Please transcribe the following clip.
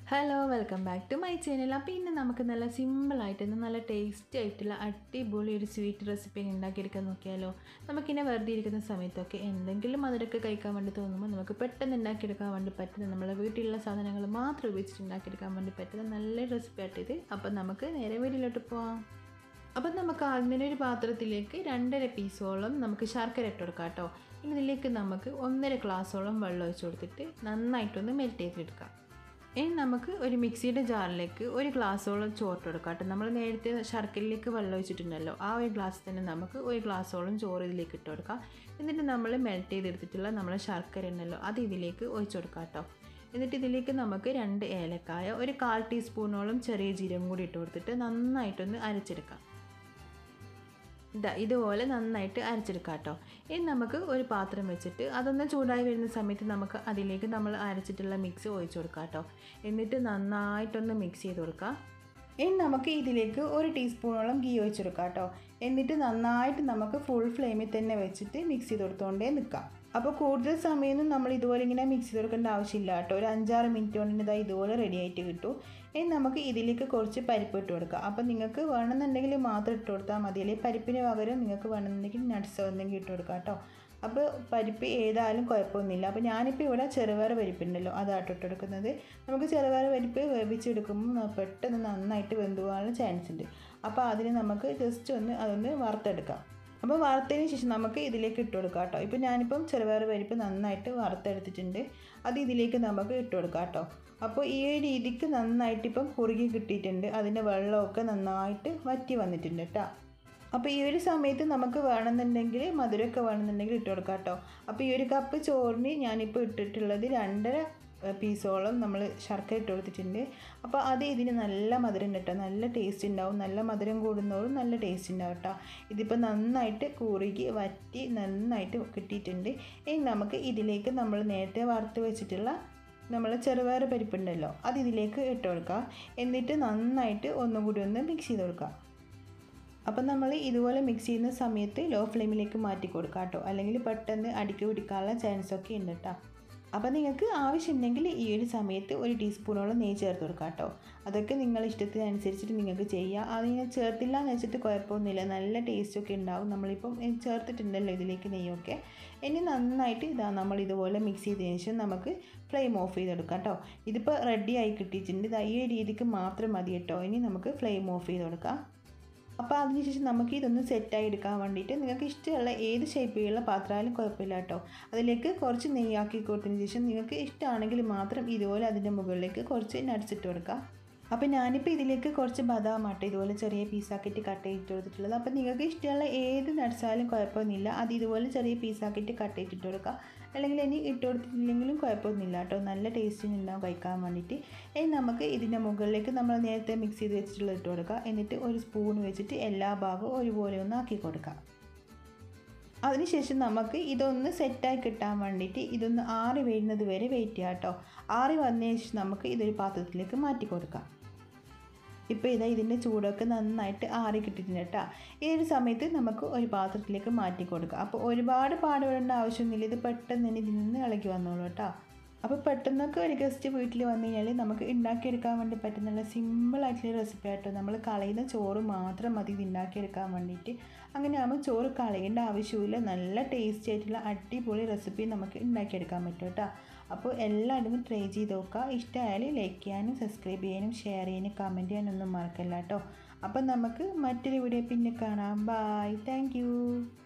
hello welcome back to my channel അപ്പോൾ ഇന്ന് നമുക്ക് നല്ല സിമ്പിളായിട്ട് നല്ല ടേസ്റ്റി ആയിട്ടുള്ള അടിപൊളി ഒരു സ്വീറ്റ് റെസിപ്പി ഉണ്ടാക്കിയെടുക്കാൻ നോക്കിയാലോ നമുക്കിങ്ങനെ വെറുതെ ഇരിക്കുന്ന സമയത്തൊക്കെ എന്തെങ്കിലും മധുരമൊക്കെ കഴിക്കാൻ വേണ്ടി തോന്നുമ്പോൾ നമുക്ക് പെട്ടെന്ന് ഉണ്ടാക്കിയെടുക്കാൻ വേണ്ടി പറ്റുന്ന നമ്മളെ വീട്ടിലുള്ള സാധനങ്ങൾ മാത്രം ഉപയോഗിച്ചിട്ട് ഉണ്ടാക്കിയെടുക്കാൻ വേണ്ടി പറ്റുന്ന നല്ല റെസിപ്പി ആയിട്ടിത് അപ്പോൾ നമുക്ക് നേരെ വീട്ടിലോട്ട് പോവാം അപ്പം നമുക്ക് ആദ്യമേ ഒരു പാത്രത്തിലേക്ക് രണ്ടര പീസോളം നമുക്ക് ശർക്കര ഇട്ട് കൊടുക്കാം കേട്ടോ ഇനി ഇതിലേക്ക് നമുക്ക് ഒന്നര ഗ്ലാസോളം വെള്ളം ഒഴിച്ച് കൊടുത്തിട്ട് നന്നായിട്ടൊന്ന് മെൽറ്റ് ചെയ്തെടുക്കാം ഇനി നമുക്ക് ഒരു മിക്സിയുടെ ജാറിലേക്ക് ഒരു ഗ്ലാസ്സോളം ചോറ് കൊടുക്കാം കേട്ടോ നമ്മൾ നേരത്തെ ശർക്കരയിലേക്ക് വെള്ളം ഒഴിച്ചിട്ടുണ്ടല്ലോ ആ ഒരു ഗ്ലാസ് തന്നെ നമുക്ക് ഒരു ഗ്ലാസ്സോളം ചോറ് ഇതിലേക്ക് ഇട്ട് കൊടുക്കാം എന്നിട്ട് നമ്മൾ മെൽറ്റ് ചെയ്തെടുത്തിട്ടുള്ള നമ്മളെ ശർക്കര ഉണ്ടല്ലോ അത് ഇതിലേക്ക് ഒഴിച്ചു കൊടുക്കാം കേട്ടോ എന്നിട്ട് ഇതിലേക്ക് നമുക്ക് രണ്ട് ഏലക്കായ ഒരു കാൽ ടീസ്പൂണോളം ചെറിയ ജീരകം കൂടി ഇട്ട് കൊടുത്തിട്ട് നന്നായിട്ടൊന്ന് അരച്ചെടുക്കാം ഇതാ ഇതുപോലെ നന്നായിട്ട് അരച്ചെടുക്കാം കേട്ടോ ഇനി നമുക്ക് ഒരു പാത്രം വെച്ചിട്ട് അതൊന്ന് ചൂടായി വരുന്ന സമയത്ത് നമുക്ക് അതിലേക്ക് നമ്മൾ അരച്ചിട്ടുള്ള മിക്സ് ഒഴിച്ചു കൊടുക്കാം കേട്ടോ എന്നിട്ട് നന്നായിട്ടൊന്ന് മിക്സ് ചെയ്ത് കൊടുക്കാം ഇനി നമുക്ക് ഇതിലേക്ക് ഒരു ടീസ്പൂണോളം ഗീ ഒഴിച്ചെടുക്കാം കേട്ടോ എന്നിട്ട് നന്നായിട്ട് നമുക്ക് ഫുൾ ഫ്ലെയിമിൽ തന്നെ വെച്ചിട്ട് മിക്സ് ചെയ്ത് കൊടുത്തുകൊണ്ടേ നിൽക്കാം അപ്പോൾ കൂടുതൽ സമയമൊന്നും നമ്മൾ ഇതുപോലെ ഇങ്ങനെ മിക്സ് ചെയ്ത് കൊടുക്കേണ്ട ആവശ്യമില്ല കേട്ടോ ഒരു അഞ്ചാറ് മിനിറ്റ് കൊണ്ട് ഇതാ ഇതുപോലെ റെഡി ആയിട്ട് കിട്ടും ഇനി നമുക്ക് ഇതിലേക്ക് കുറച്ച് പരിപ്പ് ഇട്ട് കൊടുക്കാം അപ്പോൾ നിങ്ങൾക്ക് വേണമെന്നുണ്ടെങ്കിൽ മാത്രം ഇട്ട് കൊടുത്താൽ മതി അല്ലെങ്കിൽ പരിപ്പിന് പകരം നിങ്ങൾക്ക് വേണമെന്നുണ്ടെങ്കിൽ നട്ട്സോ എന്തെങ്കിലും ഇട്ട് കൊടുക്കാം കേട്ടോ അപ്പോൾ പരിപ്പ് ഏതായാലും കുഴപ്പമൊന്നുമില്ല അപ്പോൾ ഞാനിപ്പോൾ ഇവിടെ ചെറുപയർ പരിപ്പുണ്ടല്ലോ അതാട്ടോ ഇട്ടെടുക്കുന്നത് നമുക്ക് ചെറുപയർ പരിപ്പ് വേവിച്ചെടുക്കുമ്പോൾ പെട്ടെന്ന് നന്നായിട്ട് വെന്ത് പോകാനുള്ള ചാൻസ് ഉണ്ട് അപ്പോൾ അതിന് നമുക്ക് ജസ്റ്റ് ഒന്ന് അതൊന്ന് വറുത്തെടുക്കാം അപ്പോൾ വറുത്തതിന് ശേഷം നമുക്ക് ഇതിലേക്ക് ഇട്ട് കൊടുക്കാം കേട്ടോ ഇപ്പോൾ ഞാനിപ്പം ചെറുപയർ പരിപ്പ് നന്നായിട്ട് വറുത്തെടുത്തിട്ടുണ്ട് അത് ഇതിലേക്ക് നമുക്ക് ഇട്ട് കൊടുക്കാം കേട്ടോ അപ്പോൾ ഈ ഒരു രീതിക്ക് നന്നായിട്ട് ഇപ്പം കുറുകി കിട്ടിയിട്ടുണ്ട് അതിൻ്റെ വെള്ളമൊക്കെ നന്നായിട്ട് വറ്റി വന്നിട്ടുണ്ട് കേട്ടോ അപ്പോൾ ഈ ഒരു സമയത്ത് നമുക്ക് വേണമെന്നുണ്ടെങ്കിൽ മധുരമൊക്കെ വേണമെന്നുണ്ടെങ്കിൽ ഇട്ട് കൊടുക്കാം കേട്ടോ അപ്പോൾ ഈ ഒരു കപ്പ് ചോറിന് ഞാനിപ്പോൾ ഇട്ടിട്ടുള്ളത് രണ്ടര പീസോളം നമ്മൾ ശർക്കര ഇട്ട് കൊടുത്തിട്ടുണ്ട് അപ്പോൾ അത് ഇതിന് നല്ല മധുരം ഉണ്ട് കേട്ടോ നല്ല ടേസ്റ്റ് ഉണ്ടാവും നല്ല മധുരം കൂടുന്നതോറും നല്ല ടേസ്റ്റ് ഉണ്ടാവും കേട്ടോ ഇതിപ്പോൾ നന്നായിട്ട് കുറുകി വറ്റി നന്നായിട്ട് കിട്ടിയിട്ടുണ്ട് ഇനി നമുക്ക് ഇതിലേക്ക് നമ്മൾ നേരത്തെ വറുത്ത് വെച്ചിട്ടുള്ള നമ്മൾ ചെറുപയർ പരിപ്പുണ്ടല്ലോ അത് ഇതിലേക്ക് ഇട്ട് കൊടുക്കുക എന്നിട്ട് നന്നായിട്ട് ഒന്നുകൂടി ഒന്ന് മിക്സ് ചെയ്ത് കൊടുക്കുക അപ്പം നമ്മൾ ഇതുപോലെ മിക്സ് ചെയ്യുന്ന സമയത്ത് ലോ ഫ്ലെയിമിലേക്ക് മാറ്റി കൊടുക്കുക കേട്ടോ അല്ലെങ്കിൽ പെട്ടെന്ന് അടിക്ക് പിടിക്കാനുള്ള ചാൻസ് ഒക്കെ ഉണ്ട് കേട്ടോ അപ്പോൾ നിങ്ങൾക്ക് ആവശ്യമുണ്ടെങ്കിൽ ഈ ഒരു സമയത്ത് ഒരു ടീസ്പൂണോളം നെയ്യ് ചേർത്ത് കൊടുക്കുക കേട്ടോ അതൊക്കെ നിങ്ങൾ ഇഷ്ടത്തിനനുസരിച്ചിട്ട് നിങ്ങൾക്ക് ചെയ്യാം അത് ഞാൻ ചേർത്തില്ല എന്ന് വെച്ചിട്ട് കുഴപ്പമൊന്നുമില്ല നല്ല ടേസ്റ്റൊക്കെ ഉണ്ടാവും നമ്മളിപ്പം ചേർത്തിട്ടുണ്ടല്ലോ ഇതിലേക്ക് നെയ്യൊക്കെ ഇനി നന്നായിട്ട് ഇതാ നമ്മൾ ഇതുപോലെ മിക്സ് ചെയ്തതിന് ശേഷം നമുക്ക് ഫ്ലെയിം ഓഫ് ചെയ്തെടുക്കാം കേട്ടോ ഇതിപ്പോൾ റെഡി ആയി കിട്ടിയിട്ടുണ്ട് ഇത് ഈ രീതിക്ക് മാത്രം മതി കേട്ടോ ഇനി നമുക്ക് ഫ്ലെയിം ഓഫ് ചെയ്ത് കൊടുക്കാം അപ്പോൾ അതിനുശേഷം നമുക്ക് ഇതൊന്ന് സെറ്റായി എടുക്കാൻ വേണ്ടിയിട്ട് നിങ്ങൾക്ക് ഇഷ്ടമുള്ള ഏത് ഷേപ്പിലുള്ള പാത്രമായാലും കുഴപ്പമില്ല കേട്ടോ അതിലേക്ക് കുറച്ച് നെയ്യാക്കി കൊടുത്തതിന് ശേഷം നിങ്ങൾക്ക് ഇഷ്ടമാണെങ്കിൽ മാത്രം ഇതുപോലെ അതിൻ്റെ മുകളിലേക്ക് കുറച്ച് നട്ട്സ് ഇട്ട് കൊടുക്കുക അപ്പോൾ ഞാനിപ്പോൾ ഇതിലേക്ക് കുറച്ച് ബദാം ആട്ടെ ഇതുപോലെ ചെറിയ പീസാക്കിയിട്ട് കട്ട് ചെയ്തിട്ട് കൊടുത്തിട്ടുള്ളത് അപ്പോൾ നിങ്ങൾക്ക് ഇഷ്ടമുള്ള ഏത് നട്ട്സായാലും കുഴപ്പമൊന്നുമില്ല അത് ഇതുപോലെ ചെറിയ പീസാക്കിയിട്ട് കട്ട് ചെയ്തിട്ട് കൊടുക്കുക അല്ലെങ്കിൽ ഇനി ഇട്ട് കൊടുത്തിട്ടില്ലെങ്കിലും കുഴപ്പമൊന്നുമില്ല കേട്ടോ നല്ല ടേസ്റ്റിന് ഉണ്ടാവും കഴിക്കാൻ വേണ്ടിയിട്ട് ഇനി നമുക്ക് ഇതിൻ്റെ മുകളിലേക്ക് നമ്മൾ നേരത്തെ മിക്സ് ചെയ്ത് വെച്ചിട്ടുള്ളത് ഇട്ട് കൊടുക്കുക എന്നിട്ട് ഒരു സ്പൂൺ വെച്ചിട്ട് എല്ലാ ഭാഗവും ഒരുപോലെ ഒന്ന് ആക്കി കൊടുക്കുക അതിനുശേഷം നമുക്ക് ഇതൊന്ന് സെറ്റായി കിട്ടാൻ വേണ്ടിയിട്ട് ഇതൊന്ന് ആറി വീഴുന്നത് വരെ വെയിറ്റ് ചെയ്യാം കേട്ടോ ആറി വന്നതിന് ശേഷം നമുക്ക് ഇതൊരു പാത്രത്തിലേക്ക് മാറ്റി കൊടുക്കാം ഇപ്പോൾ ഇതാ ഇതിൻ്റെ ചൂടൊക്കെ നന്നായിട്ട് ആറി കിട്ടിയിട്ടുണ്ട് കേട്ടോ ഈ ഒരു സമയത്ത് നമുക്ക് ഒരു പാത്രത്തിലേക്ക് മാറ്റി കൊടുക്കാം അപ്പോൾ ഒരുപാട് പാടുപെടേണ്ട ആവശ്യമൊന്നുമില്ല ഇത് പെട്ടെന്ന് തന്നെ ഇതിൽ നിന്ന് ഇളകി വന്നോളൂ കേട്ടോ അപ്പോൾ പെട്ടെന്നൊക്കെ ഒരു ഗസ്റ്റ് വീട്ടിൽ വന്നു കഴിഞ്ഞാൽ നമുക്ക് ഉണ്ടാക്കിയെടുക്കാൻ വേണ്ടി പറ്റുന്ന സിമ്പിളായിട്ടുള്ള റെസിപ്പി ആയിട്ടോ നമ്മൾ കളയുന്ന ചോറ് മാത്രം മതി ഇത് ഉണ്ടാക്കിയെടുക്കാൻ വേണ്ടിയിട്ട് അങ്ങനെ ആകുമ്പോൾ ചോറ് കളയേണ്ട ആവശ്യമില്ല നല്ല ടേസ്റ്റി ആയിട്ടുള്ള അടിപൊളി റെസിപ്പി നമുക്ക് ഉണ്ടാക്കിയെടുക്കാൻ പറ്റും കേട്ടോ അപ്പോൾ എല്ലാവരും ട്രൈ ചെയ്ത് നോക്കുക ഇഷ്ടമായാൽ ലൈക്ക് ചെയ്യാനും സബ്സ്ക്രൈബ് ചെയ്യാനും ഷെയർ ചെയ്യാനും കമൻറ്റ് ചെയ്യാനൊന്നും മറക്കല്ല കേട്ടോ അപ്പം നമുക്ക് മറ്റൊരു വീഡിയോ പിന്നെ കാണാം ബായ് താങ്ക്